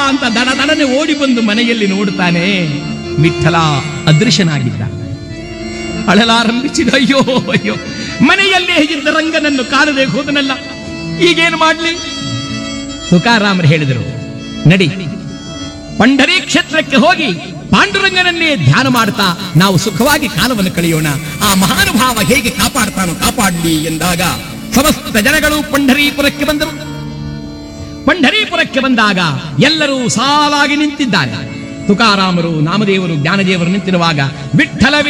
ಅಂತ ದಡ ದಡನೆ ಓಡಿ ಬಂದು ಮನೆಯಲ್ಲಿ ನೋಡುತ್ತಾನೆ ವಿಠಲ ಅದೃಶ್ಯನಾಗಿದ್ದ ಅಳಲಾರಂಭಿಸಿದ ಅಯ್ಯೋ ಅಯ್ಯೋ ಮನೆಯಲ್ಲೇ ಇದ್ದ ರಂಗನನ್ನು ಕಾಣದೆ ಹೋದನಲ್ಲ ಈಗೇನು ಮಾಡ್ಲಿ ತುಕಾರಾಮರು ಹೇಳಿದರು ನಡಿ ಪಂಡರಿ ಕ್ಷೇತ್ರಕ್ಕೆ ಹೋಗಿ ಪಾಂಡುರಂಗನನ್ನೇ ಧ್ಯಾನ ಮಾಡ್ತಾ ನಾವು ಸುಖವಾಗಿ ಕಾಲವನ್ನು ಕಳೆಯೋಣ ಆ ಮಹಾನುಭಾವ ಹೇಗೆ ಕಾಪಾಡ್ತಾನೋ ಕಾಪಾಡ್ಲಿ ಎಂದಾಗ ಸಮಸ್ತ ಜನಗಳು ಪಂಢರೀಪುರಕ್ಕೆ ಬಂದರು ಪಂಢರೀಪುರಕ್ಕೆ ಬಂದಾಗ ಎಲ್ಲರೂ ಸಾಲಾಗಿ ನಿಂತಿದ್ದಾರೆ ತುಕಾರಾಮರು ನಾಮದೇವರು ಜ್ಞಾನದೇವರು ನಿಂತಿರುವಾಗ ವಿಠಲ